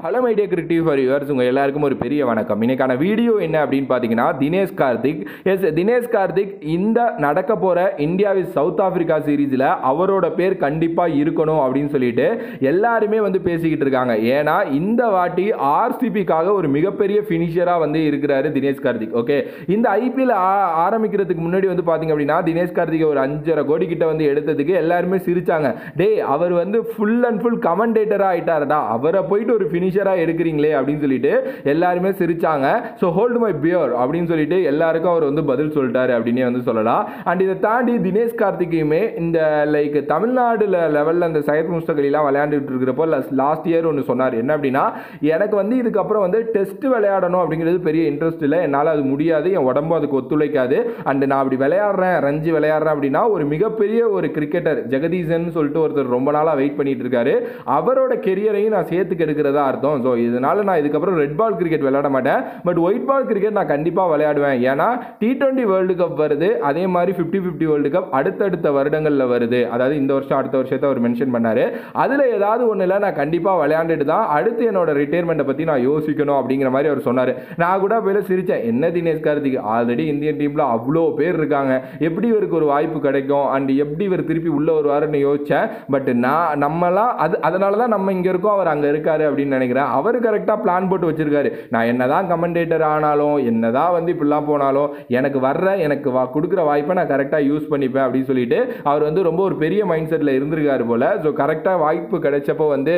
hello my idea creative for yours உங்கள் எல்லாருக்கும் ஒரு பெரிய வணக்கம் இன்னைக்கான வீடியோ என்ன அப்படின்னு பார்த்தீங்கன்னா தினேஷ் கார்த்திக் எஸ் தினேஷ் கார்த்திக் இந்த நடக்க போகிற இந்தியாவின் சவுத் ஆப்பிரிக்கா சீரீஸில் அவரோட பேர் கண்டிப்பாக இருக்கணும் அப்படின்னு சொல்லிட்டு எல்லாருமே வந்து பேசிக்கிட்டு இருக்காங்க ஏன்னா இந்த வாட்டி ஆர்சிபிக்காக ஒரு மிகப்பெரிய ஃபினிஷராக வந்து இருக்கிறாரு தினேஷ் கார்த்திக் ஓகே இந்த ஐபிஎல் ஆரம்பிக்கிறதுக்கு முன்னாடி வந்து பார்த்தீங்க அப்படின்னா தினேஷ் கார்த்திக் ஒரு அஞ்சரை கோடி கிட்ட வந்து எடுத்ததுக்கு எல்லாருமே சிரிச்சாங்க டேய் அவர் வந்து ஃபுல் அண்ட் ஃபுல் கமெண்டேட்டராக ஆயிட்டாருடா அவரை போயிட்டு ஒரு ஃபினிஷராக எடுக்கிறீங்களே அப்படின்னு சொல்லிட்டு எல்லாருமே சிரிச்சாங்க ஸோ ஹோல்டு மை பியர் அப்படின்னு சொல்லிட்டு எல்லாருக்கும் அவர் வந்து பதில் சொல்லிட்டாரு அப்படின்னே வந்து சொல்லலாம் அண்ட் இதை தாண்டி தினேஷ் கார்த்திகையுமே இந்த லைக் தமிழ்நாடுல லெவலில் அந்த சையத் முஸ்தக் அலிலாம் விளையாண்டுட்டு இருக்கிறப்போ லாஸ்ட் இயர் ஒன்று சொன்னார் என்ன அப்படின்னா எனக்கு வந்து இதுக்கப்புறம் வந்து டெஸ்ட் விளையாடணும் அப்படிங்கிறது பெரிய இன்ட்ரெஸ்ட் இல்லை என்னால் அது முடியாது என் உடம்பும் அதுக்கு ஒத்துழைக்காது அண்ட் நான் அப்படி விளையாடுறேன் ரஞ்சி விளையாடுறேன் அப்படின்னா ஒரு மிகப்பெரிய ஒரு கிரிக்கெட்டர் ஜெகதீசன் சொல்லிட்டு ஒருத்தர் ரொம்ப நாளாக வெயிட் பண்ணிட்டு இருக்காரு அவரோட கெரியரையும் நான் சேர்த்துக்க எடுக்கிறதா அர்த்தம் ஸோ இதனால நான் இதுக்கப்புறம் ரெட் பால் கிரிக்கெட் விளையாட மாட்டேன் பட் ஒயிட் பால் கிரிக்கெட் நான் கண்டிப்பாக விளையாடுவேன் ஏன்னா டி டுவெண்ட்டி வேர்ல்டு கப் வருது அதே மாதிரி ஃபிஃப்டி ஃபிஃப்டி வேர்ல்டு கப் அடுத்தடுத்த வருடங்களில் வருது அதாவது இந்த வருஷம் அடுத்த வருஷத்தை அவர் மென்ஷன் பண்ணாரு அதில் ஏதாவது ஒன்றில் நான் கண்டிப்பாக விளையாண்டுட்டு தான் அடுத்து என்னோட ரிட்டையர்மெண்ட்டை பற்றி நான் யோசிக்கணும் அப்படிங்கிற மாதிரி அவர் சொன்னார் நான் கூட போயில சிரித்தேன் என்ன தினேஷ் கார்த்திக் ஆல்ரெடி இந்தியன் டீமில் அவ்வளோ பேர் இருக்காங்க எப்படி இவருக்கு ஒரு வாய்ப்பு கிடைக்கும் அண்ட் எப்படி இவர் திருப்பி உள்ளே வருவாருன்னு யோசித்தேன் பட் நான் நம்மலாம் அது அதனால தான் நம்ம இங்கே இருக்கோம் அவர் அங்கே இருக்காரு அப்படின்னு நினைக்கிறேன் அவர் கரெக்டாக பிளான் போட்டு வச்சிருக்காரு நான் என்னதான் கமெண்டேட்டர் ஆனாலும் என்னதான் வந்து இப்படிலாம் போனாலும் எனக்கு வர்ற எனக்கு வா கொடுக்குற வாய்ப்பை நான் கரெக்டாக யூஸ் பண்ணிப்பேன் அப்படின்னு சொல்லிட்டு அவர் வந்து ரொம்ப ஒரு பெரிய மைண்ட் செட்டில் இருந்திருக்காரு போல ஸோ கரெக்டாக வாய்ப்பு கிடைச்சப்போ வந்து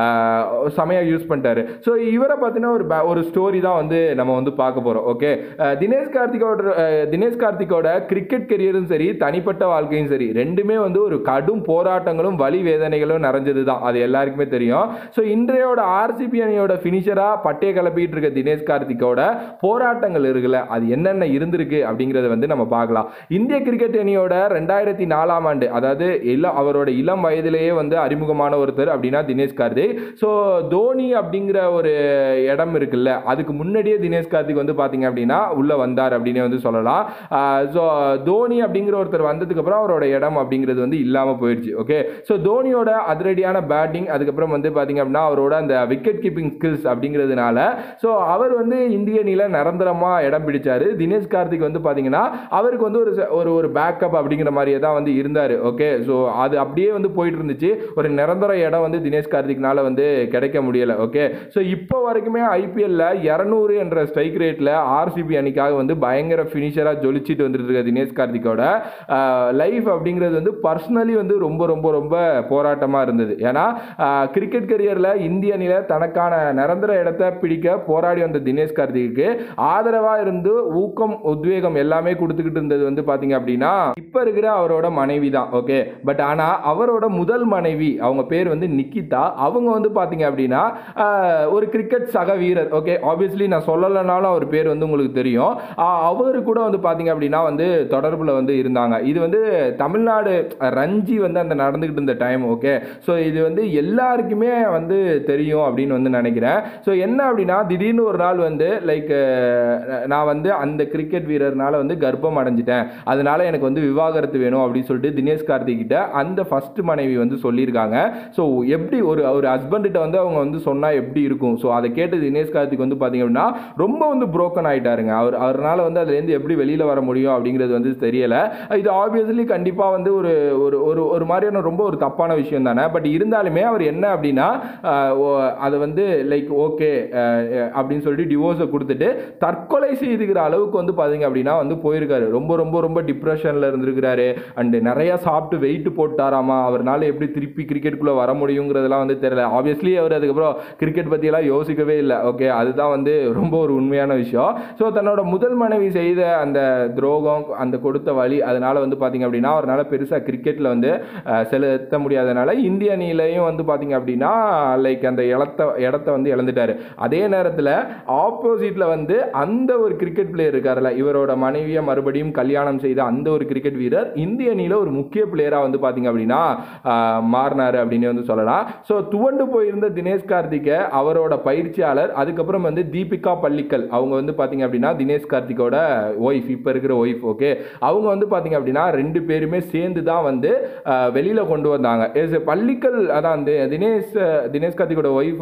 செமையாக யூஸ் பண்ணிட்டாரு ஸோ இவரை பார்த்தீங்கன்னா ஒரு ba- ஒரு ஸ்டோரி தான் வந்து நம்ம வந்து பார்க்க போகிறோம் ஓகே தினேஷ் கார்த்திகோட அஹ், தினேஷ் கார்த்திகோட கிரிக்கெட் கெரியரும் சரி தனிப்பட்ட வாழ்க்கையும் சரி ரெண்டுமே வந்து ஒரு கடும் போராட்டங்களும் வலி வேதனைகளும் நிறைஞ்சது தான் அது எல்லாருக்குமே தெரியும் ஸோ இன்றையோட ஆர்சிபி அணியோட ஃபினிஷராக பட்டையை கிளப்பிட்டு இருக்க தினேஷ் கார்த்திகோட போராட்டங்கள் இருக்குல்ல அது என்னென்ன இருந்திருக்கு அப்படிங்கிறத வந்து நம்ம பார்க்கலாம் இந்திய கிரிக்கெட் அணியோட ரெண்டாயிரத்தி நாலாம் ஆண்டு அதாவது இளம் அவரோட இளம் வயதிலேயே வந்து அறிமுகமான ஒருத்தர் அப்படின்னா தினேஷ் கார்த்திக் ஸோ தோனி அப்படிங்கிற ஒரு இடம் இருக்குல்ல அதுக்கு முன்னாடியே தினேஷ் கார்த்திக் வந்து பார்த்தீங்க அப்படின்னா உள்ளே வந்தார் அப்படின்னு வந்து சொல்லலாம் ஸோ தோனி அப்படிங்கிற ஒருத்தர் வந்ததுக்கப்புறம் அவரோட இடம் அப்படிங்கிறது வந்து இல்லாமல் போயிடுச்சு ஓகே ஸோ தோனியோட அதிரடியான பேட்டிங் அதுக்கப்புறம் வந்து பார்த்தீங்க அப்படின்னா அவரோட அந்த விக்கெட் கீப்பிங் ஸ்கில்ஸ் அப்படிங்கிறதுனால ஸோ அவர் வந்து இந்திய அணியில நிரந்தரமாக இடம் பிடிச்சாரு தினேஷ் கார்த்திக் வந்து பார்த்தீங்கன்னா அவருக்கு வந்து ஒரு ச- ஒரு ஒரு பேக்கப் அப்படிங்கிற மாதிரியே தான் வந்து இருந்தார் ஓகே ஸோ அது அப்படியே வந்து போயிட்டு இருந்துச்சு ஒரு நிரந்தர இடம் வந்து தினேஷ் கார்த்திக்னால வந்து கிடைக்க முடியலை ஓகே ஸோ இப்போ வரைக்குமே ஐபிஎல்ல இரநூறு என்ற ஸ்ட்ரைக் ரேட்டில் ஆர்சிபி அணிக்காக வந்து பயங்கர ஃபினிஷராக ஜொலிச்சிட்டு வந்துட்டு இருக்க தினேஷ் கார்த்திக்கோட லைஃப் அப்படிங்கிறது வந்து பர்சனலி வந்து ரொம்ப ரொம்ப ரொம்ப போராட்டமாக இருந்தது ஏன்னா கிரிக்கெட் கரியரில் இந்திய அணியில் தனக்கான நிரந்தர இடத்தை பிடிக்க போராடி வந்த தினேஷ் கார்த்திக்கு ஆதரவாக இருந்து ஊக்கம் உத்வேகம் எல்லாமே கொடுத்துக்கிட்டு இருந்தது வந்து பார்த்தீங்க அப்படின்னா இப்போ இருக்கிற அவரோட மனைவி தான் ஓகே பட் ஆனால் அவரோட முதல் மனைவி அவங்க பேர் வந்து நிக்கிதா அவங்க வந்து பார்த்தீங்க அப்படின்னா ஆஹ், ஒரு கிரிக்கெட் சக வீரர் ஓகே ஆப்வியஸ்லி நான் சொல்லலைனாலும் அவர் பேர் வந்து உங்களுக்கு தெரியும் ஆஹ், அவரு கூட வந்து பார்த்தீங்க அப்படின்னா வந்து தொடர்பில் வந்து இருந்தாங்க இது வந்து தமிழ்நாடு ரஞ்சி வந்து அந்த நடந்துக்கிட்டு இருந்த டைம் ஓகே ஸோ இது வந்து எல்லாருக்குமே வந்து தெரியும் அப்படின்னு வந்து நினைக்கிறேன் ஸோ என்ன அப்படின்னா திடீர்னு ஒரு நாள் வந்து லைக் நான் வந்து அந்த கிரிக்கெட் வீரர்னால வந்து கர்ப்பம் அடைஞ்சிட்டேன் அதனால எனக்கு வந்து விவாகரத்து வேணும் அப்படின்னு சொல்லிட்டு தினேஷ் கார்த்திக் கிட்ட அந்த ஃபர்ஸ்ட் மனைவி வந்து சொல்லியிருக்காங்க ஸோ எப்படி ஒரு ஒரு ஹஸ்பண்ட்கிட்ட வந்து அவங்க வந்து சொன்னால் எப்படி இருக்கும் ஸோ அதை கேட்டு தினேஷ் கார்த்திக் வந்து பார்த்தீங்க அப்படின்னா ரொம்ப வந்து புரோக்கன் ஆயிட்டாருங்க அவர் அவரால் வந்து அதுலேருந்து எப்படி வெளியில் வர முடியும் அப்படிங்கிறது வந்து தெரியல இது ஆப்வியஸ்லி கண்டிப்பாக வந்து ஒரு ஒரு ஒரு ஒரு மாதிரியான ரொம்ப ஒரு தப்பான விஷயம் தானே பட் இருந்தாலுமே அவர் என்ன அப்படின்னா ஆஹ், ஓ- அதை வந்து லைக் ஓகே அப்படின்னு சொல்லிட்டு டிவோர்ஸை கொடுத்துட்டு தற்கொலை செய்துக்கிற அளவுக்கு வந்து பார்த்தீங்க அப்படின்னா வந்து போயிருக்காரு ரொம்ப ரொம்ப ரொம்ப டிப்ரெஷனில் இருந்திருக்கிறாரு அண்டு நிறைய சாப்பிட்டு வெயிட் போட்டாராமா அவர்னால எப்படி திருப்பி கிரிக்கெட்டுக்குள்ளே வர முடியுங்கிறதெல்லாம் வந்து தெரியல ஆப்வியஸ்லி அவர் அதுக்கப்புறம் கிரிக்கெட் பற்றியெல்லாம் யோசிக்கவே இல்லை ஓகே அதுதான் வந்து ரொம்ப ஒரு உண்மையான விஷயம் ஸோ தன்னோட முதல் மனைவி செய்த அந்த துரோகம் அந்த கொடுத்த வழி அதனால வந்து பார்த்தீங்க அப்படின்னா அவரால் பெருசாக கிரிக்கெட்டில் வந்து அஹ், செலுத்த முடியாதனால இந்திய அணியிலையும் வந்து பார்த்தீங்க அப்படின்னா லைக் அந்த இடத்த இடத்த வந்து இழந்துட்டாரு அதே நேரத்தில் ஆப்போசிட்டில் வந்து அந்த ஒரு கிரிக்கெட் பிளேயர் இருக்கார்ல இவரோட மனைவியை மறுபடியும் கல்யாணம் செய்த அந்த ஒரு கிரிக்கெட் வீரர் இந்திய அணியில் ஒரு முக்கிய பிளேயராக வந்து பார்த்தீங்க அப்படின்னா ஆஹ், மாறினாரு அப்படின்னு வந்து சொல்லலாம் ஸோ துவண்டு போயிருந்த தினேஷ் கார்த்திகை அவரோட பயிற்சியாளர் அதுக்கப்புறம் வந்து தீபிகா பள்ளிக்கல் அவங்க வந்து பார்த்தீங்க அப்படின்னா தினேஷ் கார்த்திகோட ஒய்ஃப் இப்போ இருக்கிற ஒய்ஃப் ஓகே அவங்க வந்து பார்த்தீங்க அப்படின்னா ரெண்டு பேருமே சேர்ந்து தான் வந்து வெளியில் கொண்டு வந்தாங்க Yes, பள்ளிக்கல் அதான் தி- தினேஷ் தினேஷ் கார்த்திகோட ஒய்ஃப் வந்து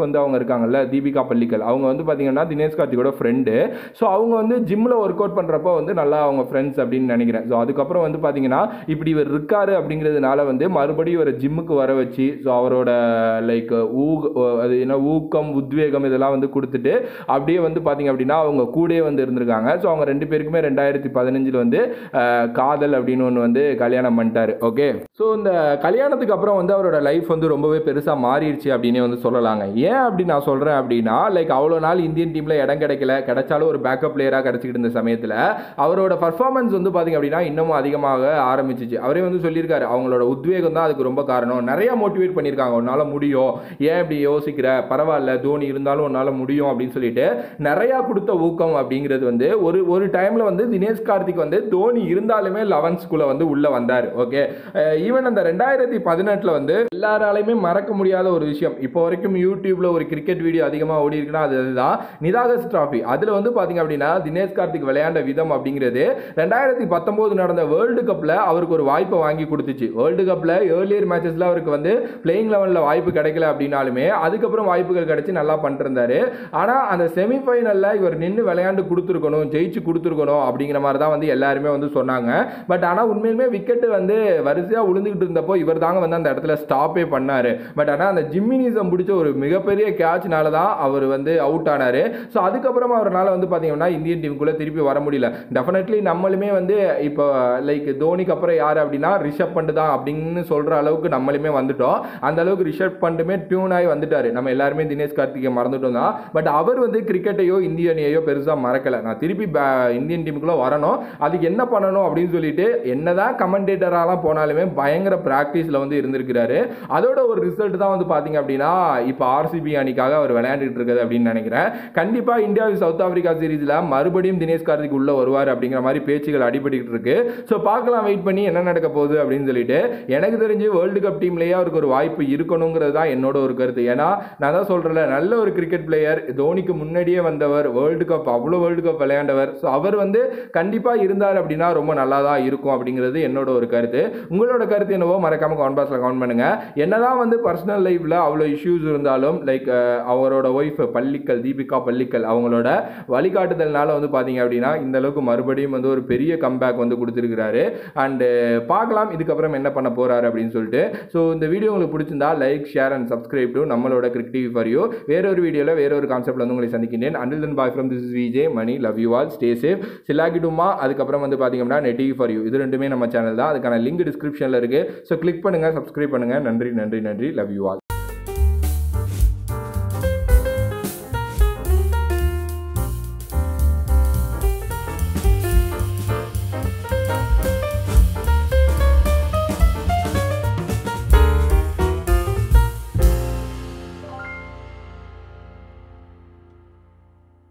வந்து அவங்க இருக்காங்கல்ல தீபிகா பள்ளிக்கல் அவங்க வந்து பார்த்தீங்கன்னா தினேஷ் கார்த்திகோட ஃப்ரெண்டு ஸோ அவங்க வந்து ஜிம்மில் ஒர்க் அவுட் பண்ணுறப்போ வந்து நல்லா அவங்க ஃப்ரெண்ட்ஸ் அப்படின்னு நினைக்கிறேன் ஸோ அதுக்கப்புறம் வந்து பார்த்தீங்கன்னா இப்படி இவர் இருக்காரு அப்படிங்கிறதுனால வந்து மறுபடியும் இவரை ஜிம்முக்கு வர வச்சு ஸோ அவரோட லைக் ஊக அது என்ன ஊக்கம் உத்வேகம் இதெல்லாம் வந்து கொடுத்துட்டு அப்படியே வந்து பார்த்தீங்க அப்படின்னா அவங்க கூடயே வந்து இருந்திருக்காங்க ஸோ அவங்க ரெண்டு பேருக்குமே ரெண்டாயிரத்தி பதினஞ்சில் வந்து அஹ், காதல் அப்படின்னு ஒன்று வந்து கல்யாணம் பண்ணிட்டாரு ஓகே ஸோ இந்த கல்யாணத்துக்கு அப்புறம் வந்து அவரோட லைஃப் வந்து ரொம்பவே பெருசாக மாறிடுச்சு அப்படின்னே வந்து சொல்லலாங்க ஏன் அப்படி நான் சொல்கிறேன் அப்படின்னா லைக் அவ்வளோ நாள் இந்தியன் டீமில் இடம் கிடைக்கல கிடைச்சாலும் ஒரு பேக்கப் பிளேயராக கிடச்சிக்கிட்டு இருந்த சமயத்தில் அவரோட பர்ஃபார்மன்ஸ் வந்து பார்த்தீங்க அப்படின்னா இன்னமும் அதிகமாக ஆரம்பிச்சிச்சு அவரே வந்து சொல்லியிருக்காரு அவங்களோட உத்வேகம் தான் அதுக்கு ரொம்ப காரணம் நிறைய மோட்டிவேட் பண்ணியிருக்காங்க உன்னால் முடியும் ஏன் இப்படி யோசிக்கிற பரவாயில்ல தோனி இருந்தாலும் உன்னால் முடியும் அப்படின்னு சொல்லிட்டு நிறையா கொடுத்த ஊக்கம் அப்படிங்கிறது வந்து ஒரு ஒரு டைமில் வந்து தினேஷ் கார்த்திக் வந்து தோனி இருந்தாலுமே லெவன்ஸ்குள்ளே வந்து உள்ளே வந்தார் ஓகே ஈவன் அந்த ரெண்டாயிரத்தி பதினெட்டில் வந்து எல்லாராலையுமே மறக்க முடியாத ஒரு விஷயம் இப்போ வரைக்கும் யூடியூப்ல ஒரு கிரிக்கெட் வீடியோ அதிகமாக ஓடி இருக்குன்னா அது அதுதான் நிதாகஸ் டிராஃபி அதில் வந்து பார்த்தீங்க அப்படின்னா தினேஷ் கார்த்திக் விளையாண்ட விதம் அப்படிங்கிறது ரெண்டாயிரத்தி பத்தொம்போது நடந்த வேர்ல்டு கப்பில் அவருக்கு ஒரு வாய்ப்பை வாங்கி கொடுத்துச்சு வேர்ல்டு கப்பில் ஏர்லியர் மேட்சஸில் அவருக்கு வந்து பிளேயிங் லெவலில் வாய்ப்பு கிடைக்கல அப்படின்னாலுமே அதுக்கப்புறம் வாய்ப்புகள் கிடைச்சி நல்லா பண்ணிருந்தாரு ஆனால் அந்த செமிஃபைனலில் இவர் நின்று விளையாண்டு கொடுத்துருக்கணும் ஜெயிச்சு கொடுத்துருக்கணும் அப்படிங்கிற மாதிரி தான் வந்து எல்லாருமே வந்து சொன்னாங்க பட் ஆனால் உண்மையிலுமே விக்கெட்டு வந்து வரிசையாக விழுந்துக்கிட்டு இருந்தப்போ இவர் தாங்க வந்து அந்த இடத்துல ஸ்டாப்பே பண்ணார் பட் ஆனால் அந்த ஜிம்மினிசம் பிடிச்ச ஒரு மிகப்பெரிய கேட்ச்னால தான் அவர் வந்து அவுட் ஆனார் ஸோ அதுக்கப்புறம் அவரால் வந்து பார்த்தீங்கன்னா இந்தியன் டீமுக்குள்ளே திருப்பி வர முடியல டெஃபினெட்லி நம்மளுமே வந்து இப்போ லைக் தோனிக்கு அப்புறம் யார் அப்படின்னா ரிஷப் பண்ட் தான் அப்படின்னு சொல்கிற அளவுக்கு நம்மளுமே வந்துட்டோம் அந்த அளவுக்கு ரிஷப் பண்ட்டுமே டியூன் ஆகி வந்துட்டார் நம்ம எல்லாருமே தினேஷ் கார்த்திகை மறந்துட்டோம் தான் பட் அவர் வந்து கிரிக்கெட்டையோ இந்திய அணியையோ பெருசாக மறக்கலை நான் திருப்பி பே- இந்தியன் டீமுக்குள்ளே வரணும் அதுக்கு என்ன பண்ணணும் அப்படின்னு சொல்லிட்டு என்னதான் கமெண்டேட்டராலாம் போனாலுமே பயங்கர ப்ராக்டிஸில் வந்து இருந்திருக்கிறாரு அதோட ஒரு ரிசல்ட் தான் வந்து பார்த்தீங்க அப்படின்னா இப்போ ஆர்சிபி அணிக்காக அவர் விளையாண்டுட்டு இருக்குது அப்படின்னு நினைக்கிறேன் கண்டிப்பாக இந்தியா சவுத் ஆப்பிரிக்கா சீரீஸில் மறுபடியும் தினேஷ் கார்த்திக் உள்ள வருவார் அப்படிங்கிற மாதிரி பேச்சுகள் அடிபட்டுக்கிட்டு இருக்கு ஸோ பார்க்கலாம் வெயிட் பண்ணி என்ன நடக்க போகுது அப்படின்னு சொல்லிட்டு எனக்கு தெரிஞ்சு வேர்ல்டு கப் டீம்லேயே அவருக்கு ஒரு வாய்ப்பு இருக்கணுங்கிறது தான் என்னோட ஒரு கருத்து ஏன்னா நான் தான் சொல்கிறேன்ல நல்ல ஒரு கிரிக்கெட் பிளேயர் தோனிக்கு முன்னாடியே வந்தவர் வேர்ல்டு கப் அவ்வளோ வேர்ல்டு கப் விளையாண்டவர் ஸோ அவர் வந்து கண்டிப்பாக இருந்தார் அப்படின்னா ரொம்ப நல்லா தான் இருக்கும் அப்படிங்கிறது என்னோட ஒரு கருத்து உங்களோட கருத்து என்னவோ மறக்காம கமெண்ட் பாக்ஸில் கமெண்ட் பண்ணுங்க என்னதான் வந்து பர்சனல் லைஃப்பில் அவ்வளோ இஷ்யூஸ் இருந்தாலும் லைக் அவரோட ஒய்ஃப் பள்ளிக்கல் தீபிகா பள்ளிக்கல் அவங்களோட வழிகாட்டுதல்னால வந்து பார்த்தீங்க அப்படின்னா இந்த அளவுக்கு மறுபடியும் வந்து ஒரு பெரிய கம்பேக் வந்து கொடுத்துருக்கிறாரு அண்டு பார்க்கலாம் இதுக்கப்புறம் என்ன பண்ண போறாரு அப்படின்னு சொல்லிட்டு ஸோ இந்த வீடியோ உங்களுக்கு பிடிச்சிருந்தா like share and subscribe to நம்மளோட கிரிக் டிவி ஃபார் யூ வேற ஒரு வீடியோவில் வேற ஒரு கான்செப்ட்ல வந்து உங்களை சந்திக்கின்றேன் until then bye from this VJ Mani love you all stay safe சிலாகிடுமா அதுக்கப்புறம் வந்து பார்த்தீங்க அப்படின்னா நெட்டிவி ஃபார் யூ இது ரெண்டுமே நம்ம சேனல் தான் அதுக்கான லிங்க் டிஸ்கிரிப்ஷனில் இருக்குது ஸோ கிளிக் பண்ணுங்கள் சப்ஸ்கிரைப் பண்ணுங்கள் நன்றி நன்றி நன்றி லவ் யூ ஆல்